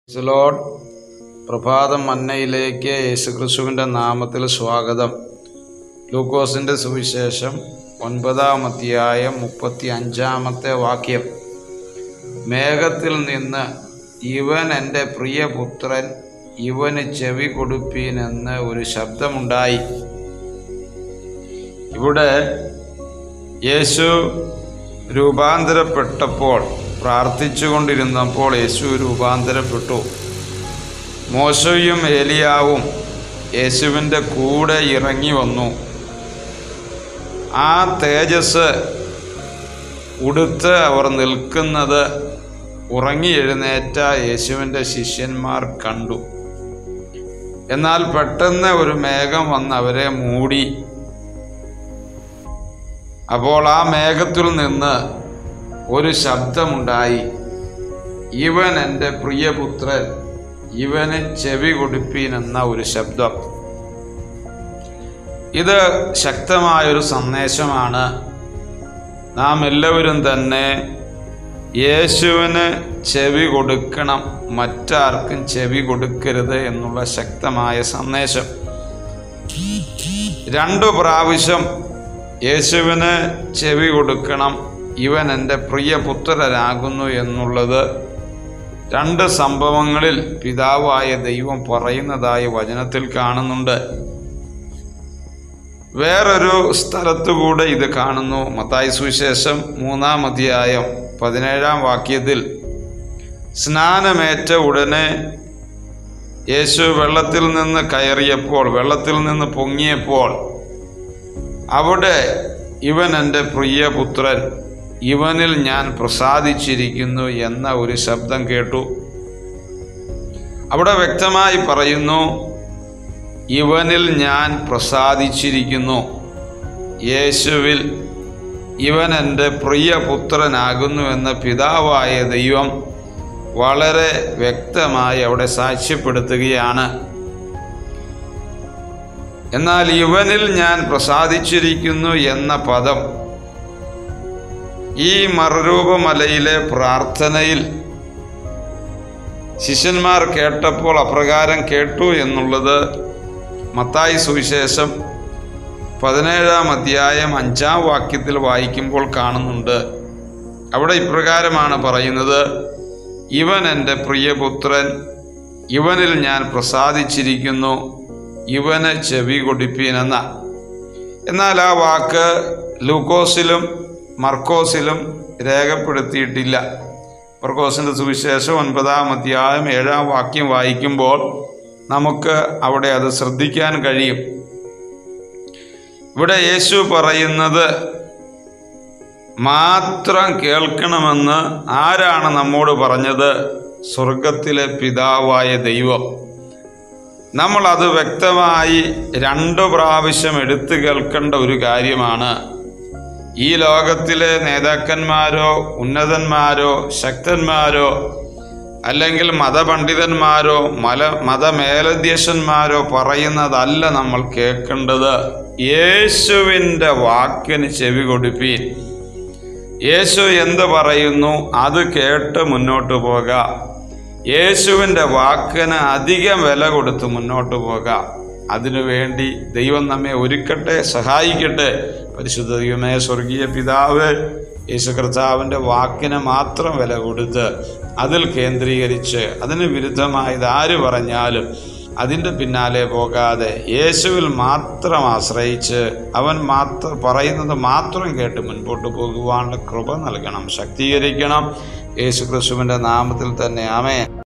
load പ്രഭാതം മന്നയിലേക്ക് യേശുക്രിസ്തുവിൻ്റെ നാമത്തിൽ സ്വാഗതം ലൂക്കോസിൻ്റെ സുവിശേഷം ഒൻപതാം അധ്യായം മുപ്പത്തി അഞ്ചാമത്തെ വാക്യം മേഘത്തിൽ നിന്ന് ഇവൻ എൻ്റെ പ്രിയപുത്രൻ ഇവന് ചെവി കൊടുപ്പീനെന്ന് ഒരു ശബ്ദമുണ്ടായി ഇവിടെ യേശു രൂപാന്തരപ്പെട്ടപ്പോൾ പ്രാർത്ഥിച്ചുകൊണ്ടിരുന്നപ്പോൾ യേശു രൂപാന്തരപ്പെട്ടു മോശയും ഏലിയാവും യേശുവിൻ്റെ കൂടെ ഇറങ്ങി വന്നു ആ തേജസ് ഉടുത്ത് അവർ നിൽക്കുന്നത് ഉറങ്ങി എഴുന്നേറ്റ യേശുവിൻ്റെ ശിഷ്യന്മാർ കണ്ടു എന്നാൽ പെട്ടെന്ന് ഒരു മേഘം വന്ന് അവരെ മൂടി അപ്പോൾ ആ മേഘത്തിൽ നിന്ന് ഒരു ശബ്ദമുണ്ടായി ഇവൻ എൻ്റെ പ്രിയപുത്രൻ ഇവന് ചെവി കൊടുപ്പീൻ എന്ന ഒരു ശബ്ദം ഇത് ശക്തമായൊരു സന്ദേശമാണ് നാം എല്ലാവരും തന്നെ യേശുവിന് ചെവി കൊടുക്കണം മറ്റാർക്കും ചെവി കൊടുക്കരുത് എന്നുള്ള ശക്തമായ സന്ദേശം രണ്ടു പ്രാവശ്യം യേശുവിന് ചെവി കൊടുക്കണം ഇവൻ എൻ്റെ പ്രിയപുത്രനാകുന്നു എന്നുള്ളത് രണ്ട് സംഭവങ്ങളിൽ പിതാവായ ദൈവം പറയുന്നതായി വചനത്തിൽ കാണുന്നുണ്ട് വേറൊരു സ്ഥലത്തുകൂടെ ഇത് കാണുന്നു മത്തായി സുവിശേഷം മൂന്നാം അധ്യായം പതിനേഴാം വാക്യത്തിൽ സ്നാനമേറ്റ ഉടനെ യേശു വെള്ളത്തിൽ നിന്ന് കയറിയപ്പോൾ വെള്ളത്തിൽ നിന്ന് പൊങ്ങിയപ്പോൾ അവിടെ ഇവൻ എൻ്റെ പ്രിയപുത്രൻ ഇവനിൽ ഞാൻ പ്രസാദിച്ചിരിക്കുന്നു എന്ന ഒരു ശബ്ദം കേട്ടു അവിടെ വ്യക്തമായി പറയുന്നു ഇവനിൽ ഞാൻ പ്രസാദിച്ചിരിക്കുന്നു യേശുവിൽ ഇവൻ എൻ്റെ പ്രിയപുത്രനാകുന്നു എന്ന പിതാവായ ദൈവം വളരെ വ്യക്തമായി അവിടെ സാക്ഷ്യപ്പെടുത്തുകയാണ് എന്നാൽ ഇവനിൽ ഞാൻ പ്രസാദിച്ചിരിക്കുന്നു എന്ന പദം ഈ മറുരൂപമലയിലെ പ്രാർത്ഥനയിൽ ശിഷ്യന്മാർ കേട്ടപ്പോൾ അപ്രകാരം കേട്ടു എന്നുള്ളത് മത്തായി സുവിശേഷം പതിനേഴാം അധ്യായം അഞ്ചാം വാക്യത്തിൽ വായിക്കുമ്പോൾ കാണുന്നുണ്ട് അവിടെ ഇപ്രകാരമാണ് പറയുന്നത് ഇവൻ എൻ്റെ പ്രിയപുത്രൻ ഇവനിൽ ഞാൻ പ്രസാദിച്ചിരിക്കുന്നു ഇവന് ചെവി കൊടുപ്പീനെന്ന എന്നാൽ ആ വാക്ക് ലൂക്കോസിലും മർക്കോസിലും രേഖപ്പെടുത്തിയിട്ടില്ല മർക്കോസിൻ്റെ സുവിശേഷം ഒൻപതാം അധ്യായം ഏഴാം വാക്യം വായിക്കുമ്പോൾ നമുക്ക് അവിടെ അത് ശ്രദ്ധിക്കാൻ കഴിയും ഇവിടെ യേശു പറയുന്നത് മാത്രം കേൾക്കണമെന്ന് ആരാണ് നമ്മോട് പറഞ്ഞത് സ്വർഗത്തിലെ പിതാവായ ദൈവം നമ്മൾ അത് വ്യക്തമായി രണ്ടു പ്രാവശ്യം എടുത്തു കേൾക്കേണ്ട ഒരു കാര്യമാണ് ഈ ലോകത്തിലെ നേതാക്കന്മാരോ ഉന്നതന്മാരോ ശക്തന്മാരോ അല്ലെങ്കിൽ മതപണ്ഡിതന്മാരോ മല മതമേലധ്യക്ഷന്മാരോ പറയുന്നതല്ല നമ്മൾ കേൾക്കേണ്ടത് യേശുവിൻ്റെ വാക്കിന് ചെവി കൊടുപ്പീൻ യേശു എന്ത് പറയുന്നു അത് കേട്ട് മുന്നോട്ട് പോകാം യേശുവിൻ്റെ വാക്കിന് അധികം വില കൊടുത്ത് മുന്നോട്ട് പോകാം അതിനുവേണ്ടി ദൈവം നമ്മെ ഒരുക്കട്ടെ സഹായിക്കട്ടെ പരിശുദ്ധ ദൈവമേ സ്വർഗീയ പിതാവ് യേശു കർത്താവിൻ്റെ വാക്കിന് മാത്രം വില കൊടുത്ത് അതിൽ കേന്ദ്രീകരിച്ച് അതിന് വിരുദ്ധമായത് ആര് പറഞ്ഞാലും അതിൻ്റെ പിന്നാലെ പോകാതെ യേശുവിൽ മാത്രം ആശ്രയിച്ച് അവൻ മാത്രം പറയുന്നത് മാത്രം കേട്ട് മുൻപോട്ട് പോകുവാനുള്ള കൃപ നൽകണം ശക്തീകരിക്കണം യേശു ക്രിസ്തുവിൻ്റെ നാമത്തിൽ തന്നെ ആമേ